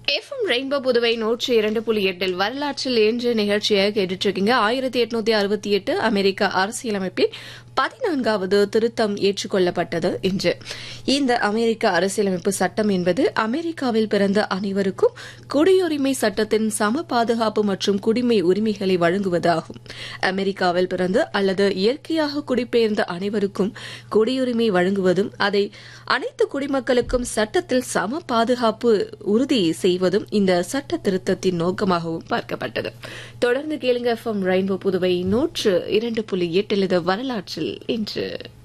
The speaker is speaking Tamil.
எஃப்எம் ரெயின்போ புதுவை நூற்றி இரண்டு புள்ளி எட்டில் வரலாற்றில் இன்று நிகழ்ச்சியை கேட்டுட்டு இருக்கீங்க ஆயிரத்தி எட்நூத்தி அறுபத்தி எட்டு அமெரிக்க அரசியலமைப்பில் பதினான்காவது திருத்தம் ஏற்றுக்கொள்ளப்பட்டது இன்று இந்த அமெரிக்க அரசியலமைப்பு சட்டம் என்பது அமெரிக்காவில் பிறந்த அனைவருக்கும் குடியுரிமை சட்டத்தின் சம பாதுகாப்பு மற்றும் குடிமை உரிமைகளை வழங்குவதாகும் அமெரிக்காவில் பிறந்து அல்லது இயற்கையாக குடிபெயர்ந்த அனைவருக்கும் குடியுரிமை வழங்குவதும் அதை அனைத்து குடிமக்களுக்கும் சட்டத்தில் சம பாதுகாப்பு உறுதி செய்வதும் இந்த சட்ட திருத்தத்தின் நோக்கமாகவும் பார்க்கப்பட்டது தொடர்ந்து கேளுங்க எஃப்எம் ரெயின்போ புதுவை நூற்று இரண்டு புள்ளி எட்டில் இது வரலாற்றில் இன்று